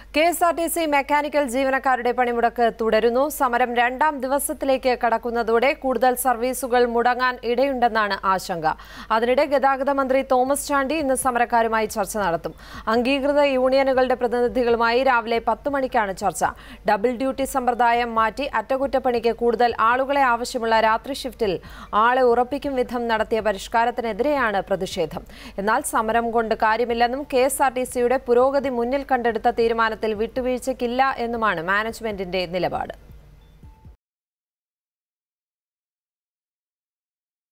K S R T C mechanical ജീവനക്കാരുടെ പണിമുടക്ക് തുടരുന്നു സമരം രണ്ടാം ദിവസത്തിലേക്ക് കടക്കുന്നതോടെ കൂടുതൽ സർവീസുകൾ മുടങ്ങാൻ ഇടയുണ്ടെന്നാണ് ആശങ്ക അതിനിടെ ഗതാഗത മന്ത്രി തോമസ് ചാണ്ടി ഇന്ന് സമരക്കാരുമായി ചർച്ച നടത്തും അംഗീകൃത യൂണിയനുകളുടെ പ്രതിനിധികളുമായി രാവിലെ പത്ത് മണിക്കാണ് ചർച്ച ഡബിൾ ഡ്യൂട്ടി സമ്പ്രദായം മാറ്റി അറ്റകുറ്റപ്പണിക്ക് കൂടുതൽ ആളുകളെ ആവശ്യമുള്ള രാത്രി ഷിഫ്റ്റിൽ ആളെ ഉറപ്പിക്കും വിധം നടത്തിയ പരിഷ്കാരത്തിനെതിരെയാണ് പ്രതിഷേധം എന്നാൽ സമരം കൊണ്ട് കാര്യമില്ലെന്നും കെ എസ് ആർ ടി സിയുടെ പുരോഗതി മുന്നിൽ കണ്ടെടുത്ത തീരുമാനത്തിൽ വിട്ടുവീഴ്ചയ്ക്കില്ല എന്നുമാണ് മാനേജ്മെന്റിന്റെ നിലപാട്